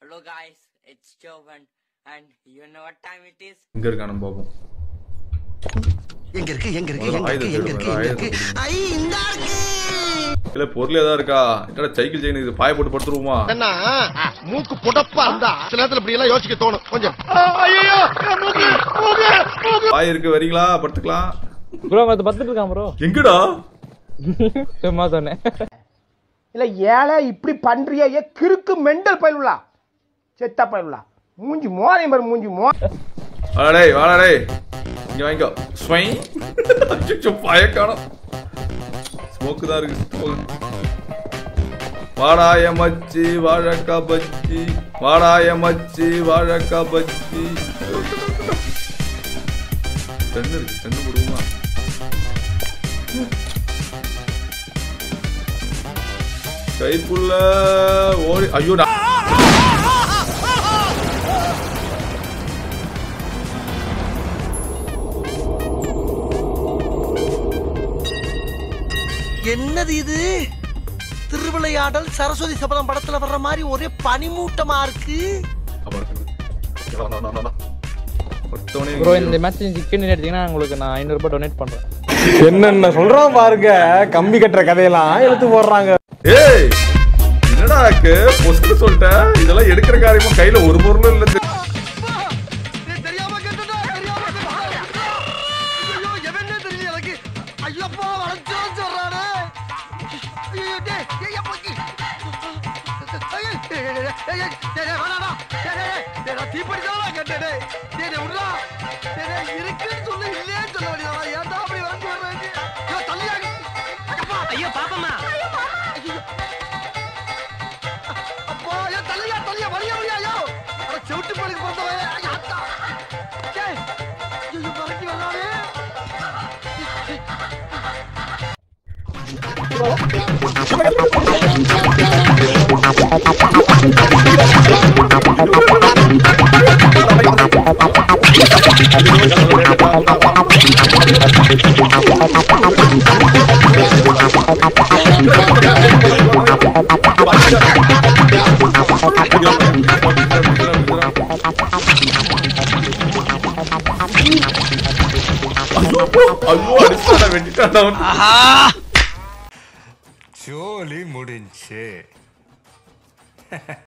Hello guys, it's Jovan and you know what time it is? இங்க இருக்கானு பாப்போம் எங்க இருக்கு எங்க இருக்கு முதல்ல எங்க இருக்கு எங்க ஆயுதத்தை இருக்கு எடுங்க, எங்க இருக்கு ஆயுதத்தை ஐ இந்த இருக்கு இல்ல பொருள் ஏதா இருக்கா என்னடா சைக்கிள் செயின் இது பாய போட்டு படுத்துருவோமா என்ன மூக்கு புடப்பா இருந்தா சில நேரத்துல இப்படி எல்லாம் யோசிக்க தோணும் கொஞ்சம் ஐயோ மூக்கு மூக்கு மூக்கு பாய் இருக்கு வரீங்களா படுத்துக்கலாம் ப்ரோ அது பத்துட்டு இருக்கான் ப்ரோ எங்கடா சும்மா சொன்னேன் இல்ல ஏழை இப்படி பண்றியே ஏ கிறுக்கு மெண்டல் பயிலுலா செத்த பயிலுலா மூஞ்சி மோரையும் பாரு மூஞ்சி மோ வாடா டேய் வாடா டேய் இங்க வாங்கிக்கோ ஸ்வை அச்சோ பாய காணோம் ஸ்மோக்கு தான் இருக்கு போங்க. வாடாய மச்சி வாழக்கா பச்சி வாடாய மச்சி வாழக்கா பச்சி கண்ணு இருக்கு கண்ணு கொடுமா கைப்புள்ள ஓடி ஐயோ நான் என்னது இது திருவிளையாடல் சரஸ்வதி சபதம் படத்துல வர்ற மாதிரி ஒரே பனிமூட்டமா இருக்கு ஒருத்தவனே ப்ரோ இந்த மேட்ச் சிக்கன் எடுத்தீங்கன்னா உங்களுக்கு நான் ஐநூறு ரூபாய் டொனேட் பண்றேன் என்னென்ன சொல்றான் பாருங்க கம்பி கட்டுற கதையெல்லாம் எடுத்து போடுறாங்க ஏய் என்னடா இருக்கு பொசுக்கு சொல்லிட்டேன் இதெல்லாம் எடுக்கிற காரியமா கையில ஒரு பொருளும் இல்ல தெரியாம கேட்டுட்டா தெரியாம கேட்டுட்டா ஐயோ எவனே தெரியல எனக்கு ஐயப்பா வளைச்சா சொல்றானே ஐயோ டேய் டேய் அப்பா ஐயோ டேய் டேய் டேய் டேய் வேணாடா டேய் டேய் டேய் நான் தீப்படி தான் கேட்டேன் டேய் டேய் டேய் விட்றா டேய் டேய் இருக்குன்னு சொல்லு இல்லையே சொல்ல வேண்டியதா ஏன்டா அப்படி வந்து வர்றீங்க ஐயோ தள்ளியா அப்பா ஐயோ பாப்பம்மா ஐயோ அப்பா ஐயோ தள்ளியா தள்ளியா வழியா வழியா ஐயோ அட செவிட்டு பழுக்கு பிறந்தவன் ஐயோ அத்தா டேய் ஐயோ மறக்கி வர்றானே ஐயோ அடிச்சாடா வெட்டிட்டாடா அவன். ஜோலி முடிஞ்சு